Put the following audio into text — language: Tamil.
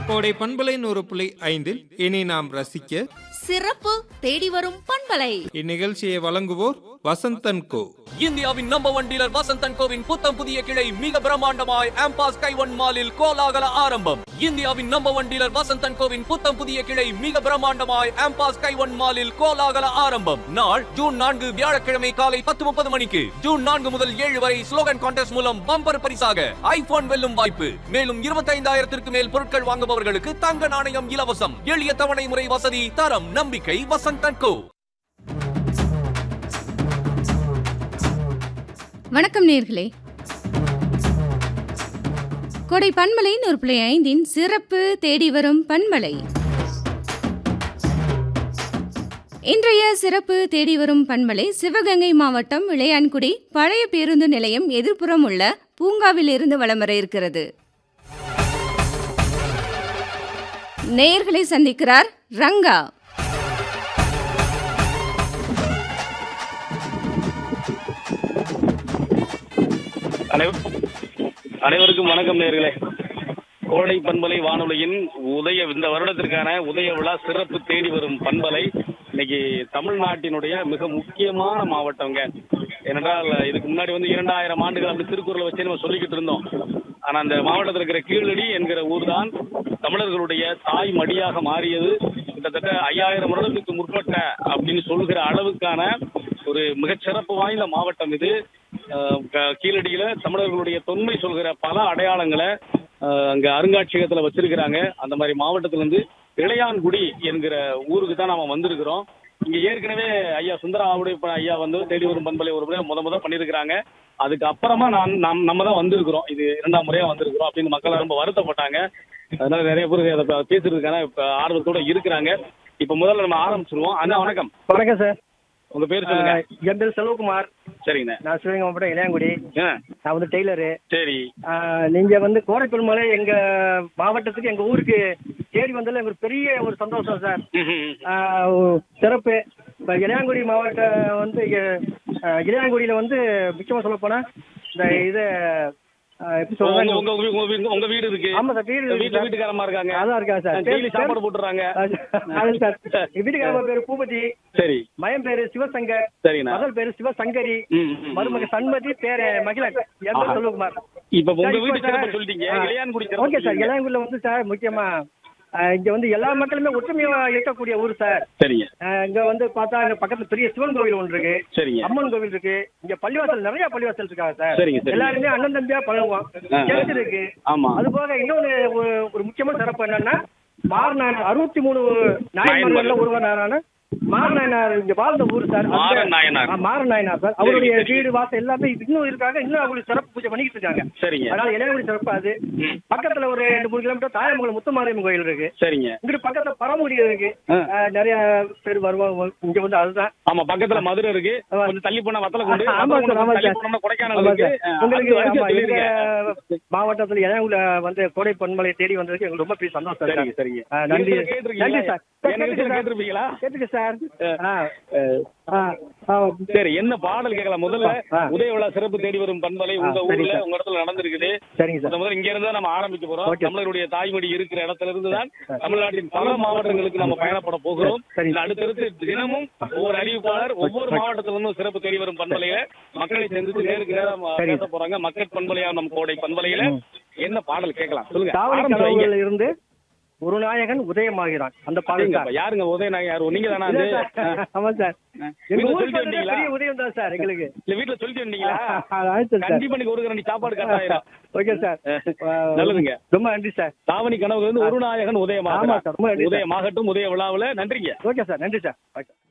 கோடை பண்பலை நூறு புள்ளி ஐந்தில் இனி நாம் ரசிக்க சிறப்பு தேடி வரும் பண்பலை இந்நிகழ்ச்சியை வழங்குவோர் வசந்தன் கோ இந்தியாவின் நம்பர் ஒன் டீலர் வசந்தன் கோவின் புத்தம் புதிய கிளை மிக பிரம்மாண்டமாய் ஆம்பாஸ் கைவன் மாலில் கோலாகல ஆரம்பம் இந்தியாவின் நம்பர் ஒன் டீலர் வசந்தன் கோவின் புத்தம் புதிய கிளை மிக பிரம்மாண்டமாய் ஆம்பாஸ் கைவன் மாலில் கோலாகல ஆரம்பம் நாள் ஜூன் நான்கு வியாழக்கிழமை காலை பத்து முப்பது மணிக்கு ஜூன் நான்கு முதல் ஏழு வரை ஸ்லோகன் கான்டெஸ்ட் மூலம் பம்பர் பரிசாக ஐபோன் வெல்லும் வாய்ப்பு மேலும் இருபத்தைந்தாயிரத்திற்கு மேல் பொருட்கள் வாங்குபவர்களுக்கு தங்க நாணயம் இலவசம் எளிய தவணை முறை வசதி தரம் நம்பிக்கை வசந்தன் கோ வணக்கம் நேர்களே கொடை பண்பலை நூறு புள்ளி ஐந்தின் சிறப்பு தேடி வரும் பண்பலை இன்றைய சிறப்பு தேடி வரும் பண்பலை சிவகங்கை மாவட்டம் இளையான்குடி பழைய பேருந்து நிலையம் எதிர்ப்புறம் உள்ள பூங்காவில் இருந்து வலம் வர இருக்கிறது நேயர்களை சந்திக்கிறார் ரங்கா அனைவ- அனைவருக்கும் வணக்கம் நேர்களே கோடை பண்பலை வானொலியின் உதய இந்த வருடத்திற்கான உதய விழா சிறப்பு தேடி வரும் பண்பலை இன்னைக்கு தமிழ்நாட்டினுடைய மிக முக்கியமான மாவட்டங்க ஏனென்றால் இதுக்கு முன்னாடி வந்து இரண்டாயிரம் ஆண்டுகள் அப்படி திருக்குறளை வச்சு நம்ம சொல்லிக்கிட்டு இருந்தோம் ஆனா அந்த மாவட்டத்தில் இருக்கிற கீழடி என்கிற ஊர் தான் தமிழர்களுடைய தாய் மடியாக மாறியது கிட்டத்தட்ட ஐயாயிரம் வருடத்துக்கு முற்பட்ட அப்படின்னு சொல்கிற அளவுக்கான ஒரு மிகச்சிறப்பு வாய்ந்த மாவட்டம் இது அஹ் க- கீழடியில தமிழர்களுடைய தொன்மை சொல்கிற பல அடையாளங்களை அஹ், அங்க அருங்காட்சியகத்துல வச்சிருக்கிறாங்க அந்த மாதிரி மாவட்டத்துல இருந்து இளையான்குடி என்கிற ஊருக்கு தான் நாம வந்திருக்கிறோம் இங்க ஏற்கனவே ஐயா சுந்தர ஆவுடைய இப்ப ஐயா வந்து தேடி வரும் பண்பலை ஒரு முறை முத முத பண்ணியிருக்கிறாங்க அதுக்கு அப்புறமா நான் நம் நம்ம தான் வந்திருக்கிறோம் இது இரண்டாம் முறையா வந்திருக்கிறோம் அப்படின்னு மக்கள் ரொம்ப வருத்தப்பட்டாங்க அதனால நிறைய பேர் அதை ப- பேசுறதுக்கான இப்ப ஆர்வத்தோட இருக்கிறாங்க இப்ப முதல்ல நம்ம ஆரம்பிச்சிருவோம் அண்ணா வணக்கம் வணக்கம் சார் உங்க பேர் சொல்லுங்க ஆஹ் என் பேர் செல்வகுமார் சரிங்கண்ணே நான் சிவகங்கை மாவட்டம் இளையாங்குடி ஆ, நான் வந்து டெய்லரு சரி ஆஹ் நீங்க வந்து கோடைப்பெருமலை எங்க மாவட்டத்துக்கு எங்க ஊருக்கு தேடி வந்ததுல எங்களுக்கு பெரிய ஒரு சந்தோஷம் சார் ம்ஹும். ஆஹ் ஒரு சிறப்பு இப்போ இளையாங்குடி மாவட்டம் வந்து இங்க, ஆஹ் இளையாங்குடியில வந்து முக்கியமா சொல்ல போனா இந்த இது ஆஹ் எப்படி உங்க சொல்றாங்க உங்க உங்க- உங்க வீ- உங்க வீடு இருக்கு ஆமா சார் வீடு இருக்கு வீட்டு சார். வீட்டுக்காரமா இருக்காங்க அதான் இருக்காங்க சார் டெய்லி பேர் சாப்பாடு போட்டுறாங்க அது சார் எங்க வீட்டுக்காரமா பேரு பூபதி சரி மயம் பேரு சிவசங்கர் சரிண்ணா மகள் பேரு சிவசங்கரி ம், ம், ம். மருமக சண்மதி பேரு மகிழன் என் ஆஹா. பேர் செல்வகுமார் இப்ப உங்க சார், வீட்டு இப்போ சிறப்பு சார், சொல்லிட்டீங்க ஆ. இளையான்குடி சிறப்பு ஓகே சார் சொல்லுங்க. இளையாங்குடியில வந்து சார் முக்கியமா ஆஹ் இங்க வந்து எல்லா மக்களுமே ஒற்றுமையா இருக்கக்கூடிய ஊர் சார் சரிங்க ஆஹ் இங்க வந்து பார்த்தா இங்க பக்கத்துல பெரிய சிவன் கோவில் ஒன்று இருக்கு சரிங்க அம்மன் கோவில் இருக்கு இங்க பள்ளிவாசல் நிறைய பள்ளிவாசல் இருக்காங்க சார் சரிங்க, சரிங்க. எல்லாருமே அண்ணன் தம்பியா பழகுவோம் ஆ. சேர்த்து இருக்கு ஆமா அது போக இன்னொன்னு ஒரு ஒரு முக்கியமான சிறப்பு என்னன்னா மாறனான அறுபத்தி மூணு நாயன்மார்கள் நாயன்மார்கள். ஒருவரான மாறநாயனார் இங்க வாழ்ந்த ஊர் சார் அந்த- மாறன் நாயனார். ஆ, மாறன் நாயனார் சார் அவருடைய சரி, சரி. வீடு வாசல் எல்லாமே இன்னும் இருக்காங்க இன்னும் அவங்களுக்கு சிறப்பு பூஜை பண்ணிக்கிட்டு இருக்காங்க சரிங்க அதனால இளையகுடி சிறப்பு அது ம். பக்கத்துல ஒரு ரெண்டு மூணு கிலோமீட்டர் தாயமங்கலம் முத்துமாரியம்மன் கோயில் இருக்கு சரிங்க இங்கிட்டு பக்கத்துல பரமுடி இருக்கு ஆ. ஆ, நிறைய பேர் வருவாங்க இங்க வந்து அதுதான் ஆமா பக்கத்துல மதுரை இருக்கு ஆமா. கொஞ்சம் தள்ளி போனா வத்தல கொண்டு ஆமா சார் ஆமா தள்ளி சார் போனோம்னா கொடைக்கானல் ஆமா இருக்கு சார். ஆ, உங்களுக்கு அடுத்த வரிசையா ஆமா, எங்க சொல்லிருங்க. மாவட்டத்துல இளையகுடியில வந்து கோடை பொன்மலை தேடி வந்ததுக்கு எங்களுக்கு ரொம்ப பெரிய சந்தோஷம் சார் சரிங்க சரிங்க ஆ, நன்றி நீங்க கேட்டிருக்கீங்களா? நன்றி சார் என் நிகழ்ச்சியில கேட்டிருப்பீங்களா கேட்டுக்க சார் ஆ. ஆ, ஆ, ஆ, சரி என்ன பாடல் கேட்கலாம் முதல்ல ஆ. உதய விழா சிறப்பு தேடி வரும் பண்பலை உங்க ஆ, சரி ஊர்ல சார். உங்க இடத்துல நடந்திருக்குது சரிங்க சார் முத முதல்ல இங்க இருந்து நம்ம ஆரம்பிக்க போறோம் ஓகே. தமிழருடைய தாய்மொழி இருக்கிற இடத்துல இருந்து தான் தமிழ்நாட்டின் பல மாவட்டங்களுக்கு நம்ம பயணப்பட போகிறோம் சரி. இதுல அடுத்தடுத்து தினமும் ஒவ்வொரு அறிவிப்பாளர் ஒவ்வொரு மாவட்டத்துல இருந்தும் சிறப்பு தேடி வரும் பண்பலையில மக்களை சந்தித்து நேருக்கு நேரம் சரி. பேச போறாங்க மக்கள் பண்பலையா நம்ம கோடை பண்பலையில என்ன பாடல் கேட்கலாம் சொல்லுங்க தாவணி ஆரம்பிச்சு வைங்க. கனவுகளில் இருந்து ஒரு நாயகன் உதயமாகிறான் அந்த பாடல் அப்படிங்கப்பா. சார் யாருங்க உதயநாயகம் யாரு நீங்க தானா இல்ல அது சார். ஆமா சார் எங்க வீட்டுல ஊர் சொல்லிட்டு பக்கத்துல வந்தீங்களா பெரிய உதயம் தான் சார் எங்களுக்கு இல்ல வீட்டுல சொல்லிட்டு வந்தீங்களா ஆயிடுச்சு சார் கண்டிப்பா நீங்க ஒரு ரெண்டு சாப்பாடு கட்டாயிரம் ஓகே சார் நல்லதுங்க ரொம்ப நன்றி சார் தாவணி கனவு வந்து ஒரு நாயகன் ஆமா உதயமாக சார், ரொம்ப நன்றி சார். உதயமாகட்டும் உதய விழாவுல நன்றிங்க ஓகே சார் நன்றி சார் ஓகே